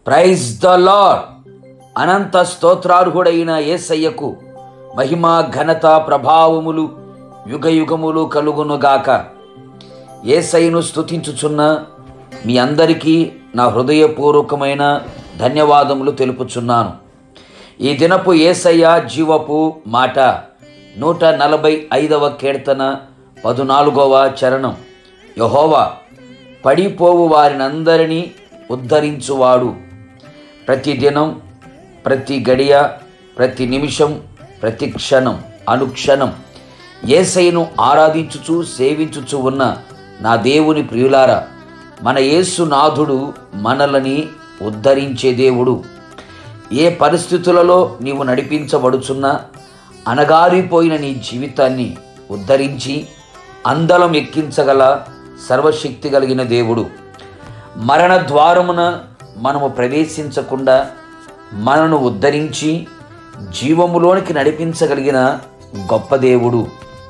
praise the Lord అనంత స్తోత్రార్హుడైన యేసయ్యకు మహిమ ఘనత ప్రభావములు యుగ యుగములు కలుగునుగాక ఏసయ్యను స్తుతించుచున్న మీ అందరికీ నా హృదయపూర్వకమైన ధన్యవాదములు తెలుపుచున్నాను ఈ దినపు ఏసయ్య జీవపు మాట నూట నలభై ఐదవ కీర్తన పదునాలుగవ చరణం యహోవా పడిపోవు వారినందరినీ ఉద్ధరించువాడు ప్రతి దినం ప్రతి గడియ ప్రతి నిమిషం ప్రతి క్షణం అనుక్షణం ఏసైను ఆరాధించుచు సేవించుచు ఉన్న నా దేవుని ప్రియులారా మన యేసునాథుడు మనలని ఉద్ధరించే దేవుడు ఏ పరిస్థితులలో నీవు నడిపించబడుచున్నా అనగారిపోయిన నీ జీవితాన్ని ఉద్ధరించి అందలం ఎక్కించగల సర్వశక్తి కలిగిన దేవుడు మరణ ద్వారమున మనము ప్రవేశించకుండా మనను ఉద్ధరించి జీవములోనికి నడిపించగలిగిన గొప్ప దేవుడు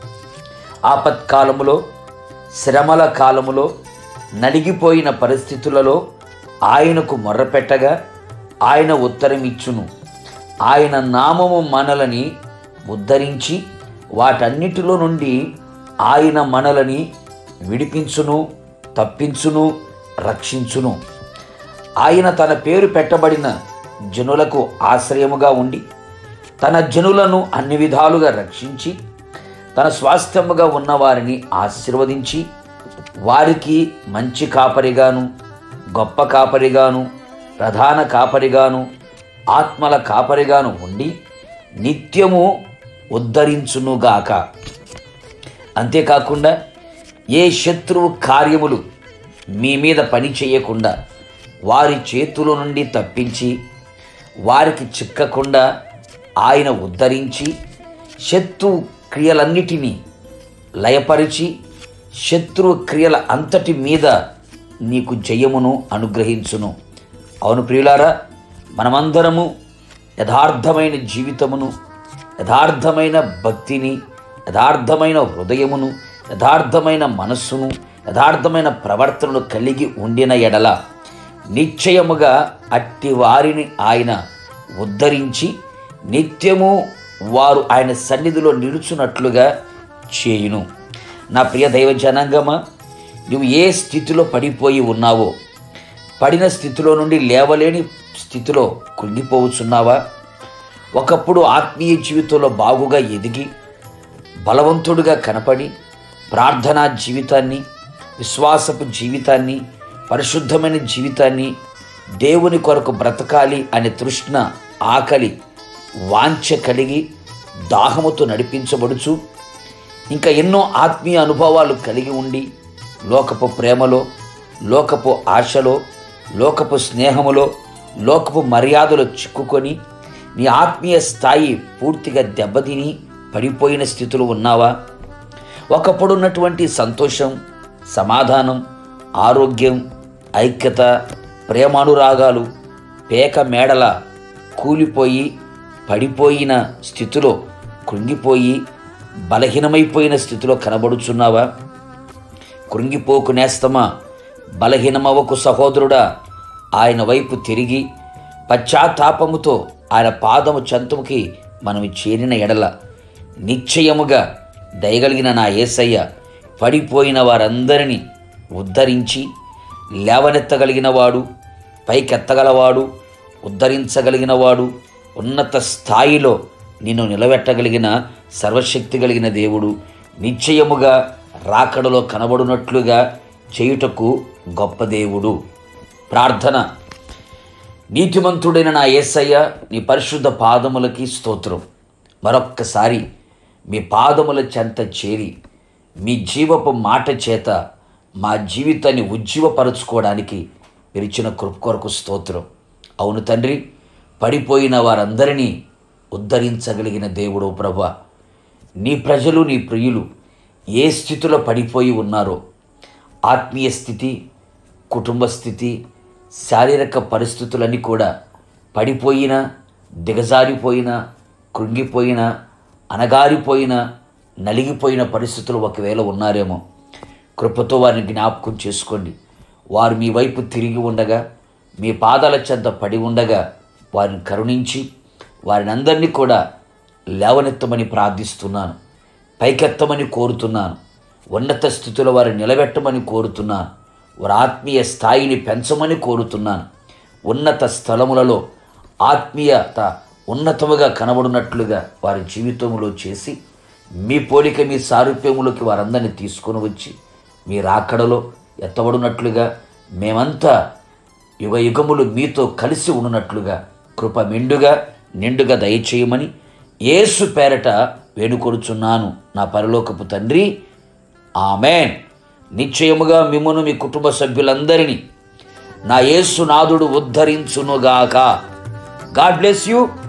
ఆపత్కాలములో శ్రమల కాలములో నలిగిపోయిన పరిస్థితులలో ఆయనకు మొర్రపెట్టగా ఆయన ఉత్తరం ఇచ్చును ఆయన నామము మనలని ఉద్ధరించి వాటన్నిటిలో నుండి ఆయన మనలని విడిపించును తప్పించును రక్షించును ఆయన తన పేరు పెట్టబడిన జనులకు ఆశ్రయముగా ఉండి తన జనులను అన్ని విధాలుగా రక్షించి తన స్వాస్థ్యముగా ఉన్నవారిని ఆశీర్వదించి వారికి మంచి కాపరిగాను గొప్ప కాపరిగాను ప్రధాన కాపరిగాను ఆత్మల కాపరిగాను ఉండి నిత్యము ఉద్ధరించునుగాక అంతేకాకుండా ఏ శత్రువు కార్యములు మీ మీద పని చేయకుండా వారి చేతుల నుండి తప్పించి వారికి చిక్కకుండా ఆయన ఉద్ధరించి శత్రు క్రియలన్నిటినీ లయపరిచి శత్రు క్రియల అంతటి మీద నీకు జయమును అనుగ్రహించును అవును ప్రియులారా మనమందరము యథార్థమైన జీవితమును యథార్థమైన భక్తిని యథార్థమైన హృదయమును యథార్థమైన మనస్సును యథార్థమైన ప్రవర్తనను కలిగి ఉండిన ఎడల నిశ్చయముగా అట్టి వారిని ఆయన ఉద్ధరించి నిత్యము వారు ఆయన సన్నిధిలో నిలుచున్నట్లుగా చేయును నా ప్రియ దైవ జనాంగమా నువ్వు ఏ స్థితిలో పడిపోయి ఉన్నావో పడిన స్థితిలో నుండి లేవలేని స్థితిలో కృంగిపోవచ్చున్నావా ఒకప్పుడు ఆత్మీయ జీవితంలో బాగుగా ఎదిగి బలవంతుడుగా కనపడి ప్రార్థనా జీవితాన్ని విశ్వాసపు జీవితాన్ని పరిశుద్ధమైన జీవితాన్ని దేవుని కొరకు బ్రతకాలి అనే తృష్ణ ఆకలి వాంఛ కలిగి దాహముతో నడిపించబడుచు ఇంకా ఎన్నో ఆత్మీయ అనుభవాలు కలిగి ఉండి లోకపు ప్రేమలో లోకపు ఆశలో లోకపు స్నేహములో లోకపు మర్యాదలో చిక్కుకొని నీ ఆత్మీయ స్థాయి పూర్తిగా దెబ్బతిని పడిపోయిన స్థితిలో ఉన్నావా ఒకప్పుడు ఉన్నటువంటి సంతోషం సమాధానం ఆరోగ్యం ఐక్యత ప్రేమానురాగాలు పేక మేడల కూలిపోయి పడిపోయిన స్థితిలో కృంగిపోయి బలహీనమైపోయిన స్థితిలో కనబడుచున్నావా కృంగిపోకు నేస్తమా బలహీనమవకు సహోదరుడా ఆయన వైపు తిరిగి పశ్చాత్తాపముతో ఆయన పాదము చంతుముకి మనం చేరిన ఎడల నిశ్చయముగా దయగలిగిన నా ఏసయ్య పడిపోయిన వారందరినీ ఉద్ధరించి లేవనెత్తగలిగిన వాడు పైకెత్తగలవాడు ఉద్ధరించగలిగిన వాడు ఉన్నత స్థాయిలో నిన్ను నిలబెట్టగలిగిన సర్వశక్తి కలిగిన దేవుడు నిశ్చయముగా రాకడలో కనబడునట్లుగా చేయుటకు గొప్ప దేవుడు ప్రార్థన నీతిమంతుడైన నా యేసయ్య నీ పరిశుద్ధ పాదములకి స్తోత్రం మరొక్కసారి మీ పాదముల చెంత చేరి మీ జీవపు మాట చేత మా జీవితాన్ని ఉజ్జీవపరచుకోవడానికి పిలిచిన కృప కొరకు స్తోత్రం అవును తండ్రి పడిపోయిన వారందరినీ ఉద్ధరించగలిగిన దేవుడు ప్రభ నీ ప్రజలు నీ ప్రియులు ఏ స్థితిలో పడిపోయి ఉన్నారో ఆత్మీయ స్థితి కుటుంబ స్థితి శారీరక పరిస్థితులన్నీ కూడా పడిపోయిన దిగజారిపోయిన కృంగిపోయిన అనగారిపోయిన నలిగిపోయిన పరిస్థితులు ఒకవేళ ఉన్నారేమో కృపతో వారిని జ్ఞాపకం చేసుకోండి వారు మీ వైపు తిరిగి ఉండగా మీ పాదాల చెంత పడి ఉండగా వారిని కరుణించి వారిని అందరినీ కూడా లేవనెత్తమని ప్రార్థిస్తున్నాను పైకెత్తమని కోరుతున్నాను ఉన్నత స్థితిలో వారిని నిలబెట్టమని కోరుతున్నాను వారి ఆత్మీయ స్థాయిని పెంచమని కోరుతున్నాను ఉన్నత స్థలములలో ఆత్మీయత ఉన్నతముగా కనబడినట్లుగా వారి జీవితంలో చేసి మీ పోలిక మీ సారూప్యములోకి వారందరినీ తీసుకొని వచ్చి మీ రాకడలో ఎత్తబడినట్లుగా మేమంతా యుగ యుగములు మీతో కలిసి ఉన్నట్లుగా కృప మెండుగా నిండుగా దయచేయమని యేసు పేరట వేడుకొరుచున్నాను నా పరలోకపు తండ్రి ఆమెన్ నిశ్చయముగా మిమ్మను మీ కుటుంబ సభ్యులందరినీ నా యేసునాథుడు ఉద్ధరించునుగాక గాడ్ బ్లెస్ యూ